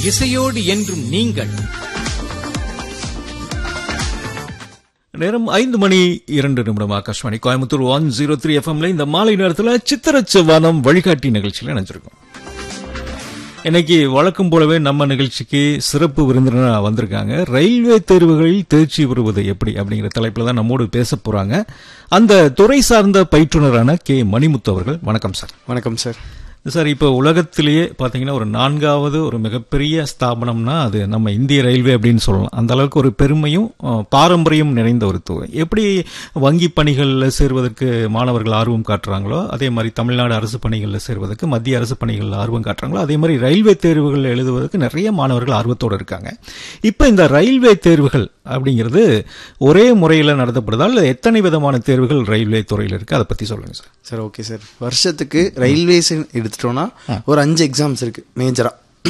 இசையோடு என்றும் நீங்கள் நேரம் ஐந்து மணி இரண்டு நிமிடம் Akashvani Coimbatore one zero three எஃப்எம்ல இந்த மாலை நேரத்தில் சித்திரச்சவானம் வழிகாட்டி நிகழ்ச்சியில் இணைஞ்சிருக்கோம் இன்னைக்கு வழக்கம் போலவே நம்ம நிகழ்ச்சிக்கு சிறப்பு விருந்தினராக வந்திருக்காங்க ரயில்வே தேர்வுகளில் தேர்ச்சி பெறுவது எப்படி அப்படிங்கிற தலைப்பில் தான் நம்மோடு பேச போறாங்க அந்த துறை சார்ந்த பயிற்றுனரான கே மணிமுத்து அவர்கள் வணக்கம் சார் வணக்கம் சார் சார் இப்போ உலகத்திலேயே பார்த்தீங்கன்னா ஒரு நான்காவது ஒரு மிகப்பெரிய ஸ்தாபனம்னா அது நம்ம இந்திய ரயில்வே அப்படின்னு சொல்லலாம் அந்த அளவுக்கு ஒரு பெருமையும் அஹ், பாரம்பரியம் நிறைந்த ஒரு துறை எப்படி வங்கி பணிகளில் சேர்வதற்கு மாணவர்கள் ஆர்வம் காட்டுறாங்களோ அதே மாதிரி தமிழ்நாடு அரசு பணிகளில் சேர்வதற்கு மத்திய அரசு பணிகளில் ஆர்வம் காட்டுறாங்களோ அதே மாதிரி ரயில்வே தேர்வுகள் எழுதுவதற்கு நிறைய மாணவர்கள் ஆர்வத்தோடு இருக்காங்க இப்போ இந்த ரயில்வே தேர்வுகள் அப்படிங்கிறது ஒரே முறையில் நடத்தப்படுதா இல்லை எத்தனை விதமான தேர்வுகள் ரயில்வே துறையில் இருக்கு அதை பற்றி சொல்லுங்க சார் சார் ஓகே சார் வருஷத்துக்கு ரயில்வேஸ் எடுத்துட்டோம்னா ஒரு அஞ்சு எக்ஸாம்ஸ் இருக்கு மேஜரா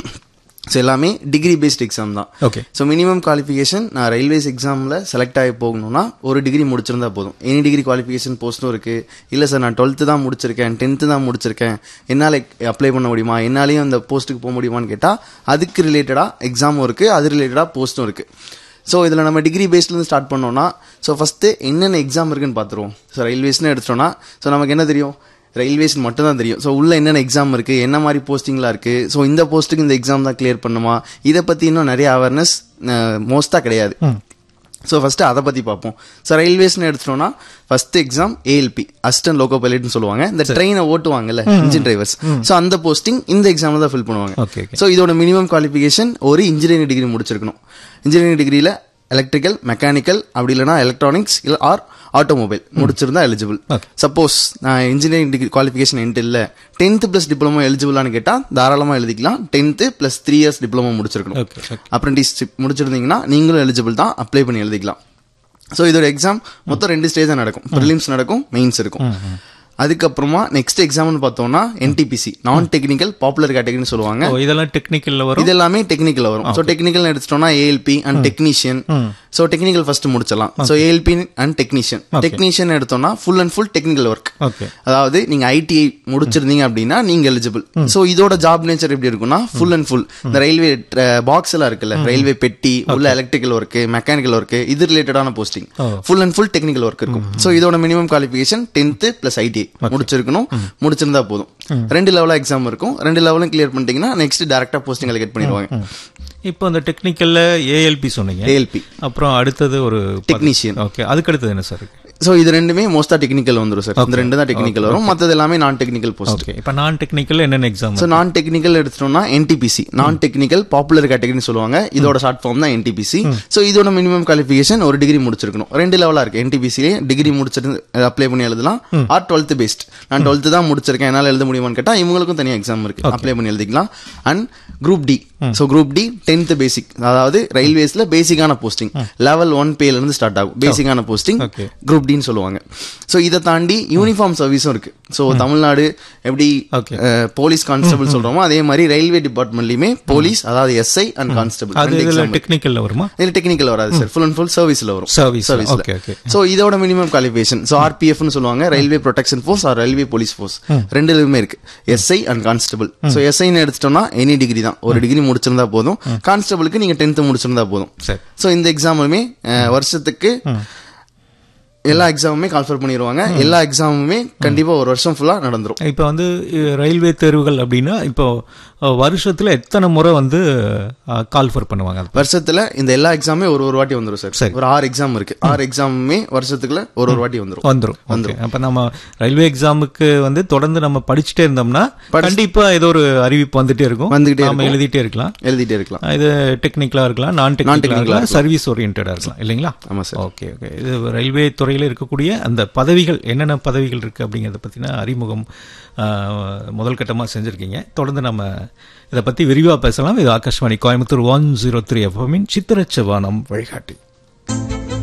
ஸோ எல்லாமே டிகிரி பேஸ்ட் எக்ஸாம் தான் ஓகே ஸோ மினிமம் குவாலிஃபிகேஷன் நான் ரயில்வேஸ் எக்ஸாமில் செலக்ட் ஆகி போகணும்னா ஒரு டிகிரி முடிச்சிருந்தா போதும் எனி டிகிரி குவாலிஃபிகேஷன் போஸ்ட்டும் இருக்கு இல்லை சார் நான் டுவெல்த்து தான் முடிச்சிருக்கேன் டென்த்து தான் முடிச்சிருக்கேன் என்னால் அப்ளை பண்ண முடியுமா என்னாலையும் அந்த போஸ்ட்டுக்கு போக முடியுமான்னு கேட்டால் அதுக்கு ரிலேட்டடாக எக்ஸாமும் இருக்குது அது ரிலேட்டடாக போஸ்ட்டும் இருக்குது ஸோ இதில் நம்ம டிகிரி பேஸ்ட்லேருந்து ஸ்டார்ட் பண்ணோம்னா ஸோ ஃபஸ்ட்டு என்னென்ன எக்ஸாம் இருக்குன்னு பார்த்துருவோம் ஸோ ரயில்வேஸ்னு எடுத்துட்டோம்னா ஸோ நமக்கு என்ன தெரியும் ரயில்வேஸ் மட்டும் தான் தெரியும் ஸோ உள்ள என்னென்ன எக்ஸாம் இருக்குது என்ன மாதிரி போஸ்டிங்லாம் இருக்குது ஸோ இந்த போஸ்ட்டுக்கு இந்த எக்ஸாம் தான் கிளியர் பண்ணுமா இதை பற்றி இன்னும் நிறைய அவேர்னஸ் மோஸ்ட்டாக கிடையாது ஸோ ஃபஸ்ட்டு அதை பற்றி பார்ப்போம் ஸோ ரயில்வேஸ்னு எடுத்துட்டோம்னா first exam ALP assistant loco பைலட்னு சொல்லுவாங்க இந்த ட்ரெயினை ஓட்டுவாங்கல்ல இன்ஜின் டிரைவர்ஸ் ஸோ அந்த போஸ்டிங் இந்த எக்ஸாமில் தான் ஃபில் பண்ணுவாங்க ஓகே ஓகே ஸோ இதோட மினிமம் குவாலிஃபிகேஷன் ஒரு இன்ஜினியரிங் டிகிரி முடிச்சிருக்கணும் இன்ஜினியரிங் டிகிரியில் எலக்ட்ரிக்கல் மெக்கானிக்கல் அப்படி இல்லைனா எலக்ட்ரானிக்ஸ் இல்லை ஆர் ஆட்டோமொபைல் முடிச்சிருந்தா எலிஜிபிள் Okay. சப்போஸ் நான் இன்ஜினியரிங் டிகிரி குவாலிஃபிகேஷன் என்ட்டு இல்லை டென்த்து ப்ளஸ் டிப்ளமோ எலிஜிபிளான்னு கேட்டால் தாராளமாக எழுதிக்கலாம் tenth plus three years diploma முடிச்சிருக்கணும் ஓகே ஓகே அப்ரெண்டிஸ்ஷிப் முடிச்சிருந்தீங்கன்னா நீங்களும் எலிஜிபிள் தான் அப்ளை பண்ணி எழுதிக்கலாம் ஸோ இதோட எக்ஸாம் மொத்தம் ரெண்டு ஸ்டேஜ் நடக்கும் ப்ரிலிம்ஸ் நடக்கும் மெயின்ஸ் இருக்கும் அதுக்கப்புறமா நெக்ஸ்ட் எக்ஸாம்னு பார்த்தோம்னா என்டிபிசி நான் டெக்னிக்கல் பாப்புலர் கேட்டகரின்னு சொல்லுவாங்க ஓ, இதெல்லாம் டெக்னிக்கல்ல வரும் இது எல்லாமே டெக்னிக்கல் வரும் ஸோ டெக்னிக்கல் எடுத்துட்டோம்னா ALP and technician so technical first முடிச்சிடலாம் so ALP and technician technician எடுத்தோம்னா full and full technical work okay அதாவது நீங்க ஐடிஐ முடிச்சிருந்தீங்க அப்படின்னா நீங்க எலிஜிபிள் ஸோ இதோட ஜாப் நேச்சர் எப்படி இருக்கும்னா ஃபுல் அண்ட் ஃபுல் இந்த ரயில்வே பாக்ஸ் எல்லாம் இருக்குல்ல ரயில்வே பெட்டி உள்ள எலக்ட்ரிக்கல் ஒர்க் மெக்கானிக்கல் ஒர்க் இது ரிலேட்டடான posting full and full technical work இருக்கும் ஸோ இதோட minimum qualification tenth plus ITI முடிச்சிருக்கணும் முடிச்சிருந்தா போதும் ரெண்டு லெவலா எக்ஸாம் இருக்கும் ரெண்டு லெவலும் கிளியர் பண்ணிட்டீங்கன்னா நெக்ஸ்ட் டேரக்டா போஸ்டிங் அலகேட் பண்ணிடுவாங்க இப்போ அந்த டெக்னிக்கல்ல ஏஎல்பி சொன்னீங்க ஏஎல்பி அப்புறம் அடுத்தது ஒரு Technician. ஓகே அதுக்கு அடுத்தது என்ன சார் இருக்கு ஸோ இது ரெண்டுமே மோஸ்டா டெக்னிக்கல் வந்துரும் சார் இந்த ரெண்டு தான் டெக்னிக்கல் வரும் மற்றது எல்லாமே நான் டெக்னிக்கல் போஸ்ட் ஓகே இப்போ நான் டெக்னிக்கல் என்னென்ன எக்ஸாம் ஸோ நான் டெக்னிக்கல் எடுத்துட்டோம்னா என்டிபிசி நான் டெக்னிக்கல் பாப்புலர் கேட்டகரின்னு சொல்லுவாங்க இதோட ஷார்ட் ஃபார்ம் தான் என்டிபிசி ஸோ இதோட மினிமம் குவாலிஃபிகேஷன் ஒரு டிகிரி முடிச்சிருக்கணும் ரெண்டு லெவலா இருக்கு என்டிபிசிலே டிகிரி முடிச்சிருந்து அப்ளை பண்ணி எழுதலாம் ஆர் டுவெல்த் பேஸ்ட் நான் டுவெல்த் தான் முடிச்சிருக்கேன் என்னால் எழுத முடியுமான்னு கேட்டால் இவங்களுக்கும் தனியாக எக்ஸாம் இருக்கு அப்ளை பண்ணி எழுதிக்கலாம் and group D so group D tenth basic அதாவது ரயில்வேஸ்ல பேசிக்கான போஸ்டிங் லெவல் ஒன் பேல இருந்து ஸ்டார்ட் ஆகும் பேசிக்கான போஸ்டிங் Okay. குரூப் டின்னு சொல்லுவாங்க ஸோ இதை தாண்டி யூனிஃபார்ம் சர்வீஸும் இருக்கு ஸோ தமிழ்நாடு எப்படி Okay. போலீஸ் கான்ஸ்டபிள் சொல்றோமோ அதே மாதிரி ரயில்வே டிபார்ட்மெண்ட்லயுமே போலீஸ் அதாவது எஸ்ஐ அண்ட் கான்ஸ்டபிள் அது இதுல டெக்னிக்கல்ல வருமா இதுல டெக்னிக்கல் வராது சார் ஃபுல் அண்ட் ஃபுல் சர்வீஸ்ல வரும் சர்வீஸ் சர்வீஸ்ல ஓகே ஓகே சோ இதோட மினிமம் குவாலிஃபிகேஷன் சோ ஆர்பிஎஃப்னு சொல்லுவாங்க railway protection force or railway police force ரெண்டுலயுமே இருக்கு எஸ்ஐ அண்ட் கான்ஸ்டபிள் சோ எஸ்ஐன்னு எடுத்துட்டோம்னா எனி டிகிரி தான் ஒரு டிகிரி முடிச்சிருந்தா போதும் கான்ஸ்டபிளுக்கு நீங்க டென்த் முடிச்சிருந்தா போதும் சரி சோ இந்த எக்ஸாமுமே வருஷத்துக்கு எல்லா எக்ஸாமுமே கால்ஃபர் பண்ணிடுவாங்க எல்லா எக்ஸாமுமே கண்டிப்பா ஒரு வருஷம் ஃபுல்லா நடந்துரும் இப்போ வந்து அஹ், ரயில்வே தேர்வுகள் அப்படின்னா இப்போ அஹ், வருஷத்துல எத்தனை முறை வந்து கால்ஃபர் பண்ணுவாங்க அது? வருஷத்துல இந்த எல்லா எக்ஸாமே ஒரு ஒரு வாட்டி வந்துரும் சார் சரி. ஒரு ஆறு எக்ஸாம் இருக்கு ஆறு எக்ஸாமுமே வருஷத்துக்குள்ள ஒரு ஒரு வாட்டி வந்துரும் வந்துரும் வந்துரும் அப்ப நம்ம ரயில்வே எக்ஸாமுக்கு வந்து தொடர்ந்து நம்ம படிச்சுட்டே இருந்தோம்னா கண்டிப்பா ஏதோ ஒரு அறிவிப்பு வந்துட்டே இருக்கும் வந்துகிட்டே நாம எழுதிட்டே இருக்கலாம் எழுதிட்டே இருக்கலாம் இது டெக்னிக்கலா இருக்கலாம் நான் டெக்னிக்கலா இருக்கலாம் சர்வீஸ் ஓரியன்டா இருக்கலாம் இல்லைங்களா ஆமா சார் ஓகே ஓகே இது ரயில்வே துறையில் இருக்கக்கூடிய அந்த பதவிகள் என்னென்ன பதவிகள் இருக்கு அப்படிங்கிறத பத்தின அறிமுகம் ஆஹ், முதல் கட்டமா செஞ்சிருக்கீங்க தொடர்ந்து நம்ம இதை பத்தி விரிவா பேசலாம் இது Akashvani Coimbatore one zero three எஃப்எம்மின் சித்திரச்சவானம் வழிகாட்டி